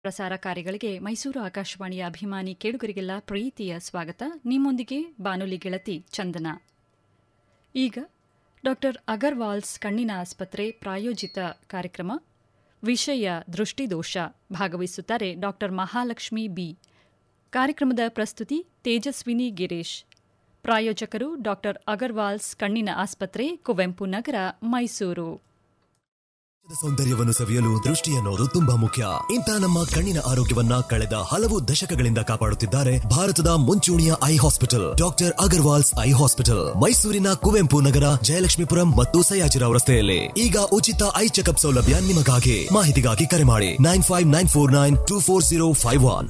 ಪ್ರಸಾರ ಕಾರ್ಯಗಳಿಗೆ ಮೈಸೂರು ಆಕಾಶವಾಣಿಯ ಅಭಿಮಾನಿ ಕೇಳುಗರಿಗೆಲ್ಲ ಪ್ರೀತಿಯ ಸ್ವಾಗತ ನಿಮ್ಮೊಂದಿಗೆ ಬಾನುಲಿ ಗೆಳತಿ ಚಂದನ ಈಗ ಡಾಕ್ಟರ್ ಅಗರ್ವಾಲ್ಸ್ ಕಣ್ಣಿನ ಆಸ್ಪತ್ರೆ ಪ್ರಾಯೋಜಿತ ಕಾರ್ಯಕ್ರಮ ವಿಷಯ ದೃಷ್ಟಿದೋಷ ಭಾಗವಹಿಸುತ್ತಾರೆ ಡಾಕ್ಟರ್ ಮಹಾಲಕ್ಷ್ಮಿ ಬಿ ಕಾರ್ಯಕ್ರಮದ ಪ್ರಸ್ತುತಿ ತೇಜಸ್ವಿನಿ ಗಿರೀಶ್ ಪ್ರಾಯೋಜಕರು ಡಾಕ್ಟರ್ ಅಗರ್ವಾಲ್ಸ್ ಕಣ್ಣಿನ ಆಸ್ಪತ್ರೆ ಕುವೆಂಪು ನಗರ ಮೈಸೂರು ಸೌಂದರ್ಯವನ್ನು ಸವಿಯಲು ದೃಷ್ಟಿ ಅನ್ನೋದು ತುಂಬಾ ಮುಖ್ಯ ಇಂಥ ನಮ್ಮ ಕಣ್ಣಿನ ಆರೋಗ್ಯವನ್ನ ಕಳೆದ ಹಲವು ದಶಕಗಳಿಂದ ಕಾಪಾಡುತ್ತಿದ್ದಾರೆ ಭಾರತದ ಮುಂಚೂಣಿಯ eye hospital doctor Agarwal's eye hospital ಮೈಸೂರಿನ ಕುವೆಂಪು ನಗರ ಜಯಲಕ್ಷ್ಮೀಪುರಂ ಮತ್ತು ಸಯಾಜಿರಾವ್ ರಸ್ತೆಯಲ್ಲಿ ಈಗ ಉಚಿತ ಐ ಚೆಕಪ್ ಸೌಲಭ್ಯ ನಿಮಗಾಗಿ ಮಾಹಿತಿಗಾಗಿ ಕರೆ ಮಾಡಿ nine five nine four nine two four zero five one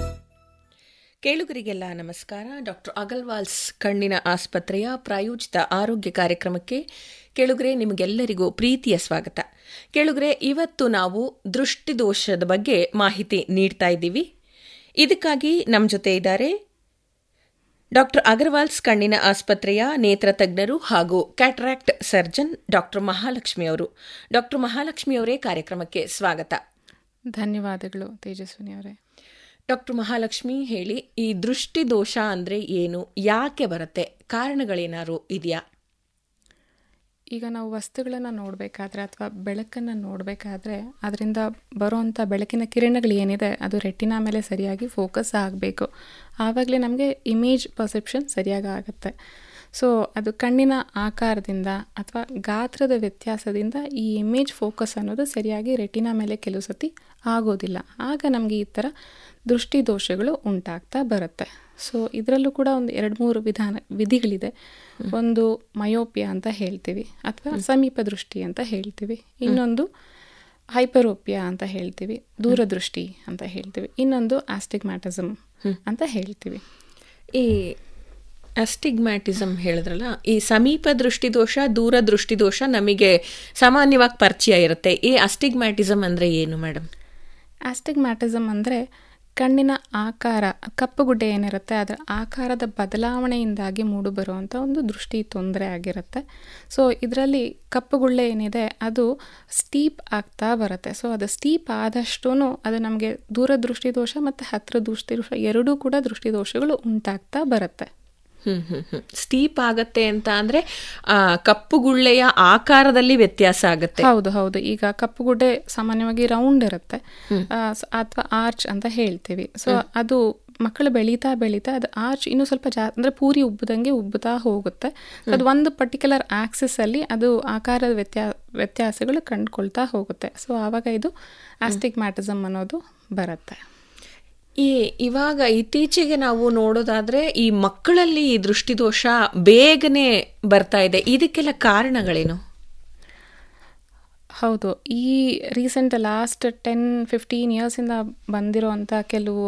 ಕೇಳುಗರಿಗೆಲ್ಲ ನಮಸ್ಕಾರ ಡಾಕ್ಟರ್ ಅಗಲ್ವಾಲ್ಸ್ ಕಣ್ಣಿನ ಆಸ್ಪತ್ರೆಯ ಪ್ರಾಯೋಜಿತ ಆರೋಗ್ಯ ಕಾರ್ಯಕ್ರಮಕ್ಕೆ ಕೇಳುಗರೆ ನಿಮಗೆಲ್ಲರಿಗೂ ಪ್ರೀತಿಯ ಸ್ವಾಗತ ಕೇಳುಗರೆ ಇವತ್ತು ನಾವು ದೃಷ್ಟಿದೋಷದ ಬಗ್ಗೆ ಮಾಹಿತಿ ನೀಡ್ತಾ ಇದ್ದೀವಿ ಇದಕ್ಕಾಗಿ ನಮ್ಮ ಜೊತೆ ಇದ್ದಾರೆ ಡಾಕ್ಟರ್ ಅಗರ್ವಾಲ್ಸ್ ಕಣ್ಣಿನ ಆಸ್ಪತ್ರೆಯ ನೇತ್ರ ತಜ್ಞರು ಹಾಗೂ ಕ್ಯಾಟ್ರಾಕ್ಟ್ ಸರ್ಜನ್ ಡಾಕ್ಟರ್ ಮಹಾಲಕ್ಷ್ಮಿ ಅವರು ಡಾಕ್ಟರ್ ಮಹಾಲಕ್ಷ್ಮಿ ಅವರೇ ಕಾರ್ಯಕ್ರಮಕ್ಕೆ ಸ್ವಾಗತ ಧನ್ಯವಾದಗಳು ತೇಜಸ್ವಿನಿ ಅವರೇ ಡಾಕ್ಟರ್ ಮಹಾಲಕ್ಷ್ಮಿ ಹೇಳಿ ಈ ದೃಷ್ಟಿ ದೋಷ ಅಂದರೆ ಏನು ಯಾಕೆ ಬರುತ್ತೆ ಕಾರಣಗಳೇನಾದ್ರು ಇದೆಯಾ ಈಗ ನಾವು ವಸ್ತುಗಳನ್ನು ನೋಡಬೇಕಾದ್ರೆ ಅಥವಾ ಬೆಳಕನ್ನು ನೋಡಬೇಕಾದ್ರೆ ಅದರಿಂದ ಬರುವಂಥ ಬೆಳಕಿನ ಕಿರಣಗಳು ಏನಿದೆ ಅದು ರೆಟಿನಾ ಮೇಲೆ ಸರಿಯಾಗಿ ಫೋಕಸ್ ಆಗಬೇಕು ಆವಾಗಲೇ ನಮಗೆ ಇಮೇಜ್ ಪರ್ಸೆಪ್ಷನ್ ಸರಿಯಾಗಿ ಆಗುತ್ತೆ ಸೊ ಅದು ಕಣ್ಣಿನ ಆಕಾರದಿಂದ ಅಥವಾ ಗಾತ್ರದ ವ್ಯತ್ಯಾಸದಿಂದ ಈ ಇಮೇಜ್ ಫೋಕಸ್ ಅನ್ನೋದು ಸರಿಯಾಗಿ ರೆಟಿನಾ ಮೇಲೆ ಕೆಲವು ಸತಿ ಆಗೋದಿಲ್ಲ ಆಗ ನಮಗೆ ಈ ಥರ ದೃಷ್ಟಿ ದೋಷಗಳು ಉಂಟಾಗ್ತಾ ಬರುತ್ತೆ ಸೊ ಇದರಲ್ಲೂ ಕೂಡ ಒಂದು ಎರಡು ಮೂರು ವಿಧಾನ ವಿಧಿಗಳಿದೆ ಒಂದು ಮಯೋಪಿಯಾ ಅಂತ ಹೇಳ್ತೀವಿ ಅಥವಾ ಸಮೀಪ ದೃಷ್ಟಿ ಅಂತ ಹೇಳ್ತೀವಿ ಇನ್ನೊಂದು ಹೈಪರೋಪಿಯಾ ಅಂತ ಹೇಳ್ತೀವಿ ದೂರದೃಷ್ಟಿ ಅಂತ ಹೇಳ್ತೀವಿ ಇನ್ನೊಂದು ಆಸ್ಟಿಗ್ಮ್ಯಾಟಿಸಮ್ ಅಂತ ಹೇಳ್ತೀವಿ ಈ ಅಸ್ಟಿಗ್ಮ್ಯಾಟಿಸಮ್ ಹೇಳಿದ್ರಲ್ಲ ಈ ಸಮೀಪ ದೃಷ್ಟಿದೋಷ ದೂರ ದೃಷ್ಟಿದೋಷ ನಮಗೆ ಸಾಮಾನ್ಯವಾಗಿ ಪರಿಚಯ ಇರುತ್ತೆ ಈ ಅಸ್ಟಿಗ್ಮ್ಯಾಟಿಸಮ್ ಅಂದರೆ ಏನು ಮೇಡಮ್ ಆಸ್ಟಿಗ್ಮ್ಯಾಟಿಸಮ್ ಅಂದರೆ ಕಣ್ಣಿನ ಆಕಾರ ಕಪ್ಪುಗುಡ್ಡೆ ಏನಿರುತ್ತೆ ಅದರ ಆಕಾರದ ಬದಲಾವಣೆಯಿಂದಾಗಿ ಮೂಡಿಬರುವಂಥ ಒಂದು ದೃಷ್ಟಿ ತೊಂದರೆ ಆಗಿರುತ್ತೆ ಸೊ ಇದರಲ್ಲಿ ಕಪ್ಪುಗುಳ್ಳೆ ಏನಿದೆ ಅದು ಸ್ಟೀಪ್ ಆಗ್ತಾ ಬರುತ್ತೆ ಸೊ ಅದು ಸ್ಟೀಪ್ ಆದಷ್ಟೂ ಅದು ನಮಗೆ ದೂರ ದೃಷ್ಟಿದೋಷ ಮತ್ತು ಹತ್ತಿರ ದೃಷ್ಟಿದೋಷ ಎರಡೂ ಕೂಡ ದೃಷ್ಟಿದೋಷಗಳು ಉಂಟಾಗ್ತಾ ಬರುತ್ತೆ ಹ್ಮ್ ಹ್ಮ್ ಹ್ಮ್ ಸ್ಟೀಪ್ ಆಗತ್ತೆ ಅಂತ ಅಂದ್ರೆ ಆ ಕಪ್ಪುಗುಳ್ಳೆಯ ಆಕಾರದಲ್ಲಿ ವ್ಯತ್ಯಾಸ ಆಗುತ್ತೆ ಹೌದು ಹೌದು ಈಗ ಕಪ್ಪುಗುಡ್ಡೆ ಸಾಮಾನ್ಯವಾಗಿ ರೌಂಡ್ ಇರುತ್ತೆ ಅಥವಾ ಆರ್ಚ್ ಅಂತ ಹೇಳ್ತೀವಿ ಸೊ ಅದು ಮಕ್ಕಳು ಬೆಳೀತಾ ಬೆಳೀತಾ ಅದು ಆರ್ಚ್ ಇನ್ನೂ ಸ್ವಲ್ಪ ಜಾ ಅಂದರೆ ಪೂರಿ ಉಬ್ಬದಂಗೆ ಉಬ್ಬುತ್ತಾ ಹೋಗುತ್ತೆ ಅದು ಒಂದು ಪರ್ಟಿಕ್ಯುಲರ್ ಆಕ್ಸಿಸ್ ಅಲ್ಲಿ ಅದು ಆಕಾರದ ವ್ಯತ್ಯಾ ವ್ಯತ್ಯಾಸಗಳು ಕಂಡುಕೊಳ್ತಾ ಹೋಗುತ್ತೆ ಸೊ ಆವಾಗ ಇದು ಆಸ್ಟಿಗ್ಮ್ಯಾಟಿಸಮ್ ಅನ್ನೋದು ಬರುತ್ತೆ ಈ ಇವಾಗ ಇತ್ತೀಚೆಗೆ ನಾವು ನೋಡೋದಾದ್ರೆ ಈ ಮಕ್ಕಳಲ್ಲಿ ಈ ದೃಷ್ಟಿದೋಷ ಬೇಗನೆ ಬರ್ತಾ ಇದೆ ಇದಕ್ಕೆಲ್ಲ ಕಾರಣಗಳೇನು ಹೌದು ಈ ರೀಸೆಂಟ್ ಲಾಸ್ಟ್ ಟೆನ್ ಫಿಫ್ಟೀನ್ ಇಯರ್ಸಿಂದ ಬಂದಿರೋವಂಥ ಕೆಲವು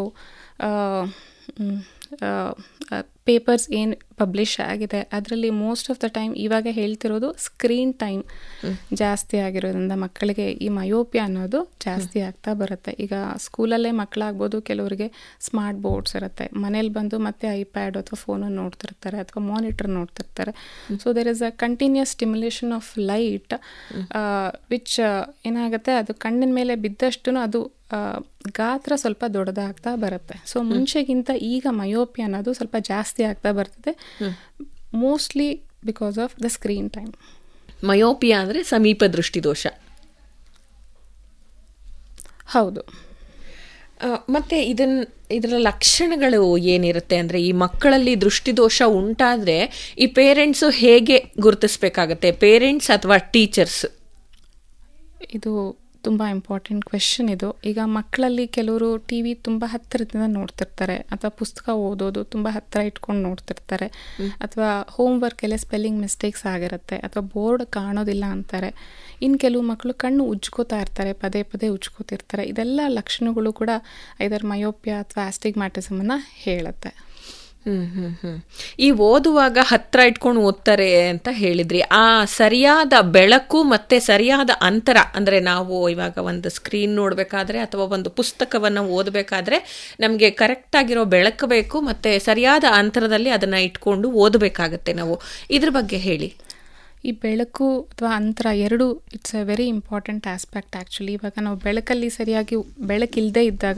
ಪೇಪರ್ಸ್ ಏನು ಪಬ್ಲಿಷ್ ಆಗಿದೆ ಅದರಲ್ಲಿ ಮೋಸ್ಟ್ ಆಫ್ ದ ಟೈಮ್ ಇವಾಗ ಹೇಳ್ತಿರೋದು ಸ್ಕ್ರೀನ್ ಟೈಮ್ ಜಾಸ್ತಿ ಆಗಿರೋದ್ರಿಂದ ಮಕ್ಕಳಿಗೆ ಈ ಮಯೋಪಿಯಾ ಅನ್ನೋದು ಜಾಸ್ತಿ ಆಗ್ತಾ ಬರುತ್ತೆ ಈಗ ಸ್ಕೂಲಲ್ಲೇ ಮಕ್ಕಳಾಗ್ಬೋದು ಕೆಲವರಿಗೆ ಸ್ಮಾರ್ಟ್ ಬೋರ್ಡ್ಸ್ ಇರುತ್ತೆ ಮನೇಲಿ ಬಂದು ಮತ್ತೆ ಐಪ್ಯಾಡ್ ಅಥವಾ ಫೋನನ್ನು ನೋಡ್ತಿರ್ತಾರೆ ಅಥವಾ ಮಾನಿಟರ್ ನೋಡ್ತಿರ್ತಾರೆ so there is a continuous stimulation of light which ಏನಾಗುತ್ತೆ ಅದು ಕಣ್ಣಿನ ಮೇಲೆ ಬಿದ್ದಷ್ಟು ಅದು ಗಾತ್ರ ಸ್ವಲ್ಪ ದೊಡ್ಡದಾಗ್ತಾ ಬರುತ್ತೆ ಸೊ ಮುಂಚೆಗಿಂತ ಈಗ ಮಯೋಪಿ ಅನ್ನೋದು ಸ್ವಲ್ಪ ಜಾಸ್ತಿ ಆಗ್ತಾ ಬರ್ತದೆ mostly because of the screen time myopia ಅಂದ್ರೆ ಸಮೀಪ ದೃಷ್ಟಿದೋಷ ಹೌದು ಮತ್ತೆ ಇದನ್ ಇದರ ಲಕ್ಷಣಗಳು ಏನಿರುತ್ತೆ ಅಂದ್ರೆ ಈ ಮಕ್ಕಳಲ್ಲಿ ದೃಷ್ಟಿದೋಷ ಉಂಟಾದ್ರೆ ಈ ಪೇರೆಂಟ್ಸು ಹೇಗೆ ಗುರುತಿಸ್ಬೇಕಾಗತ್ತೆ ಪೇರೆಂಟ್ಸ್ ಅಥವಾ ಟೀಚರ್ಸ್ ಇದು ತುಂಬ ಇಂಪಾರ್ಟೆಂಟ್ ಕ್ವೆಶನ್ ಇದು ಈಗ ಮಕ್ಕಳಲ್ಲಿ ಕೆಲವರು ಟಿ ವಿ ತುಂಬ ಹತ್ತಿರದಿಂದ ನೋಡ್ತಿರ್ತಾರೆ ಅಥವಾ ಪುಸ್ತಕ ಓದೋದು ತುಂಬ ಹತ್ತಿರ ಇಟ್ಕೊಂಡು ನೋಡ್ತಿರ್ತಾರೆ ಅಥವಾ ಹೋಮ್ ವರ್ಕಲ್ಲೇ ಸ್ಪೆಲ್ಲಿಂಗ್ ಮಿಸ್ಟೇಕ್ಸ್ ಆಗಿರುತ್ತೆ ಅಥವಾ ಬೋರ್ಡ್ ಕಾಣೋದಿಲ್ಲ ಅಂತಾರೆ ಇನ್ನು ಕೆಲವು ಮಕ್ಕಳು ಕಣ್ಣು ಉಜ್ಕೋತಾ ಇರ್ತಾರೆ ಪದೇ ಪದೇ ಉಜ್ಕೋತಿರ್ತಾರೆ ಇದೆಲ್ಲ ಲಕ್ಷಣಗಳು ಕೂಡ ಐದರ್ ಮಯೋಪಿಯಾ ಅಥವಾ ಆಸ್ಟಿಗ್ಮ್ಯಾಟಿಸಮನ್ನು ಹೇಳುತ್ತೆ ಹ್ಮ್ ಹ್ಮ್ ಹ್ಮ್ ಈ ಓದುವಾಗ ಹತ್ರ ಇಟ್ಕೊಂಡು ಓದ್ತಾರೆ ಅಂತ ಹೇಳಿದ್ರಿ ಆ ಸರಿಯಾದ ಬೆಳಕು ಮತ್ತೆ ಸರಿಯಾದ ಅಂತರ ಅಂದ್ರೆ ನಾವು ಇವಾಗ ಒಂದು ಸ್ಕ್ರೀನ್ ನೋಡ್ಬೇಕಾದ್ರೆ ಅಥವಾ ಒಂದು ಪುಸ್ತಕವನ್ನ ಓದಬೇಕಾದ್ರೆ ನಮಗೆ ಕರೆಕ್ಟ್ ಆಗಿರೋ ಬೆಳಕು ಬೇಕು ಮತ್ತೆ ಸರಿಯಾದ ಅಂತರದಲ್ಲಿ ಅದನ್ನ ಇಟ್ಕೊಂಡು ಓದಬೇಕಾಗತ್ತೆ ನಾವು ಇದ್ರ ಬಗ್ಗೆ ಹೇಳಿ ಈ ಬೆಳಕು ಅಥವಾ ಅಂತರ ಎರಡು it's a very important aspect actually ಇವಾಗ ನಾವು ಬೆಳಕಲ್ಲಿ ಸರಿಯಾಗಿ ಬೆಳಕಿಲ್ಲದೆ ಇದ್ದಾಗ